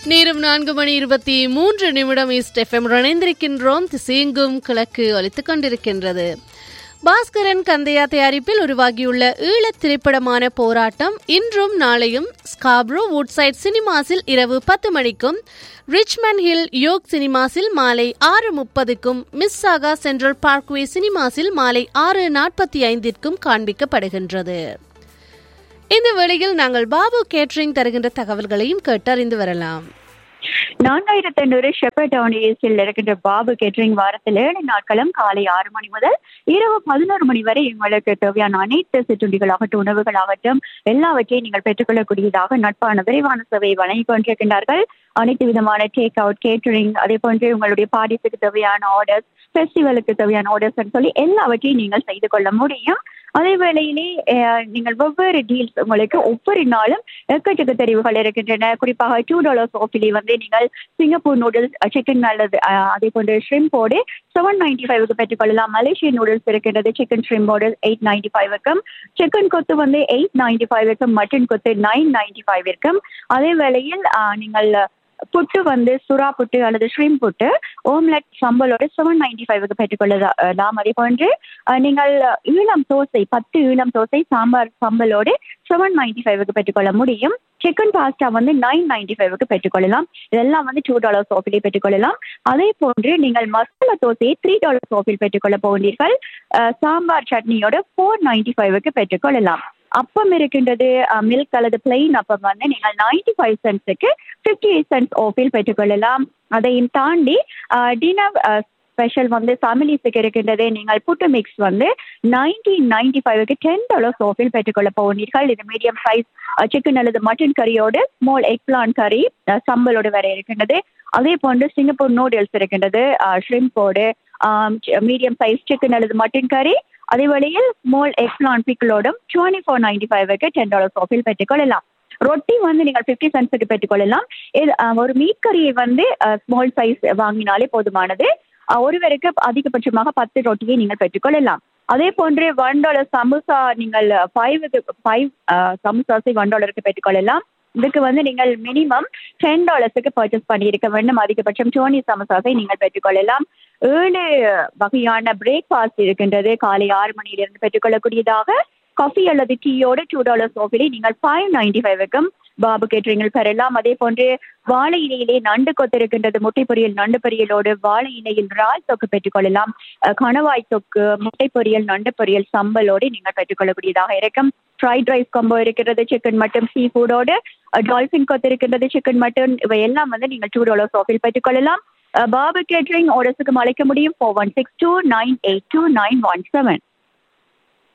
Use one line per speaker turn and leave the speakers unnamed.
நேரம் நான்கு மணி இருபத்தி மூன்று நிமிடம் ஈஸ்ட் எஃப்எம் இணைந்திருக்கின்றோம் திசையெங்கும் கிழக்கு ஒலித்துக் கொண்டிருக்கின்றது பாஸ்கரன் கந்தையா தயாரிப்பில் உருவாகியுள்ள ஈழத் திரைப்படமான போராட்டம் இன்றும் நாளையும் ஸ்காப்ரோ வுட்சைட் சினிமாஸில் இரவு பத்து மணிக்கும் ரிச்மண்ட் ஹில் யோக் சினிமாஸில் மாலை ஆறு முப்பதுக்கும் மிஸ் சாகா சென்ட்ரல் பார்க்வே சினிமாஸில் மாலை ஆறு நாற்பத்தி ஐந்திற்கும் காண்பிக்கப்படுகின்றது இந்த வேளையில் நாங்கள் பாபு கேட்டரிங் தருகின்ற தகவல்களையும் கேட்டறிந்து வரலாம்
நான்காயிரத்தி ஐநூறு ஷெப்பர்ட் டவுனிஸில் இருக்கின்ற பாபு கேட்டரிங் வாரத்தில் ஏழு நாட்களும் காலை ஆறு மணி முதல் இரவு பதினோரு மணி வரை உங்களுக்கு தேவையான அனைத்து சிற்றுண்டிகளாகட்டும் உணவுகளாகட்டும் எல்லாவற்றையும் நீங்கள் பெற்றுக்கொள்ளக்கூடியதாக நட்பான விரைவான சேவையை வழங்கி கொண்டிருக்கின்றார்கள் அனைத்து விதமான டேக் அவுட் கேட்டரிங் அதே போன்று உங்களுடைய பார்ட்டிஸுக்கு தேவையான ஆர்டர்ஸ் ஃபெஸ்டிவலுக்கு தேவையான ஆர்டர்ஸ் சொல்லி எல்லாவற்றையும் நீங்கள் செய்து கொள்ள முடியும் அதே வேளையிலே அஹ், நீங்கள் வெவ்வேறு டீல்ஸ் உங்களுக்கு ஒவ்வொரு நாளும் எக்கச்சக்க தெரிவுகள் இருக்கின்றன குறிப்பாக டூ டாலர்ஸ் ஆஃபிலே வந்து நீங்கள் சிங்கப்பூர் நூடுல்ஸ் சிக்கன் அல்லது அஹ், அதே போன்று ஷ்ரிம்போடு செவன் நைன்டி ஃபைவ்க்கு பெற்றுக்கொள்ளலாம் மலேசியன் நூடுல்ஸ் இருக்கின்றது சிக்கன் ஷ்ரிம்போடு எயிட் நைன்டி ஃபைவ்க்கும் சிக்கன் கொத்து வந்து எயிட் நைன்டி ஃபைவ்க்கும் மட்டன் கொத்து நைன் நைன்டி ஃபைவ் இருக்கும் அதே வேளையில் அஹ், நீங்கள் புட்டு வந்து சுறா புட்டு அல்லது ஷ்ரீம் புட்டு ஓம்லெட் சம்பலோட செவன் நைன்டி ஃபைவ்க்கு பெற்றுக்கொள்ளலாம் அதே போன்று அஹ், நீங்கள் ஈழம் தோசை பத்து ஈழம் தோசை சாம்பார் சம்பலோடு செவன் நைன்டி ஃபைவ்க்கு பெற்றுக்கொள்ள முடியும் சிக்கன் பாஸ்டா வந்து நைன் நைன்டி ஃபைவ்க்கு பெற்றுக்கொள்ளலாம் இதெல்லாம் வந்து டூ டாலர்ஸ் ஆஃபிலே பெற்றுக்கொள்ளலாம் அதே போன்று நீங்கள் மசாலா தோசையை த்ரீ டாலர்ஸ் ஆஃபில் பெற்றுக்கொள்ள போகிறீர்கள் அஹ், சாம்பார் சட்னியோட ஃபோர் நைன்டி ஃபைவ்க்கு பெற்றுக்கொள்ளலாம் அப்பம் இருக்கின்றது மில்க் அல்லது பிளெயின் அப்பம் வந்து நீங்கள் நைன்டி ஃபைவ் சென்ட்ஸுக்கு ஃபிஃப்டி எயிட் சென்ட்ஸ் ஆஃபில் பெற்றுக்கொள்ளலாம் அதையும் தாண்டி டினர் ஸ்பெஷல் வந்து ஃபேமிலிஸுக்கு இருக்கின்றது நீங்கள் புட்டு மிக்ஸ் வந்து நைன்டீன் நைன்டி ஃபைவ்க்கு டென் டாலர்ஸ் ஆஃபில் பெற்றுக்கொள்ள போகிறீர்கள் இது மீடியம் சைஸ் சிக்கன் அல்லது மட்டன் கறியோடு ஸ்மால் எக் பிளான் கறி அஹ், சம்பலோடு வர இருக்கின்றது அதே போன்று சிங்கப்பூர் நூடுல்ஸ் இருக்கின்றது ஷ்ரிம்போடு மீடியம் சைஸ் சிக்கன் அல்லது மட்டன் கறி அதே வழியில் ஸ்மால் எக் பிளான் பிக்கிளோடும் டுவெண்ட்டி ஃபோர் நைன்டி ஃபைவ்க்கு டென் டாலர்ஸ் ஆஃபில் பெற்றுக்கொள்ளலாம் ரொட்டி வந்து நீங்கள் ஃபிஃப்டி சென்ட்ஸுக்கு பெற்றுக்கொள்ளலாம் இது அஹ், ஒரு மீட் கறியை வந்து ஸ்மால் சைஸ் வாங்கினாலே போதுமானது அஹ், ஒருவருக்கு அதிகபட்சமாக பத்து ரொட்டியை நீங்கள் பெற்றுக்கொள்ளலாம் அதே போன்று ஒன் டாலர் சமோசா நீங்கள் ஃபைவுக்கு ஃபைவ் சமோசாஸை ஒன் டாலருக்கு பெற்றுக்கொள்ளலாம் இதுக்கு வந்து நீங்கள் மினிமம் டென் டாலர்ஸுக்கு பர்ச்சேஸ் பண்ணியிருக்க வேண்டும் அதிகபட்சம் டோனி சமோசாஸை நீங்கள் பெற்றுக்கொள்ளலாம் ஏழு வகையான பிரேக்ஃபாஸ்ட் இருக்கின்றது காலை ஆறு மணியிலிருந்து பெற்றுக்கொள்ளக்கூடியதாக காஃபி அல்லது டீயோட டூ டாலர்ஸ் ஆஃபிலே நீங்கள் ஃபைவ் நைன்டி ஃபைவுக்கும் பாபு கேட்டரிங்கில் பெறலாம் அதே போன்று வாழை இலையிலே நண்டு கொத்து இருக்கின்றது முட்டை பொரியல் நண்டு பொரியலோடு வாழை இலையில் இறால் தொக்கு பெற்றுக்கொள்ளலாம் அஹ், கணவாய் தொக்கு முட்டை பொரியல் நண்டு பொரியல் சம்பலோடு நீங்கள் பெற்றுக்கொள்ளக்கூடியதாக இருக்கும் ஃப்ரைட் ரைஸ் கம்போ இருக்கிறது சிக்கன் மட்டன் சீ ஃபுடோடு டால்ஃபின் கொத்து இருக்கின்றது சிக்கன் மட்டன் இவை எல்லாம் வந்து நீங்கள் டூ டாலர்ஸ் ஆஃபில் பெற்றுக்கொள்ளலாம் பாபு கேட்டரிங் ஆர்டர்ஸுக்கு அழைக்க முடியும் four one six two nine eight two nine one seven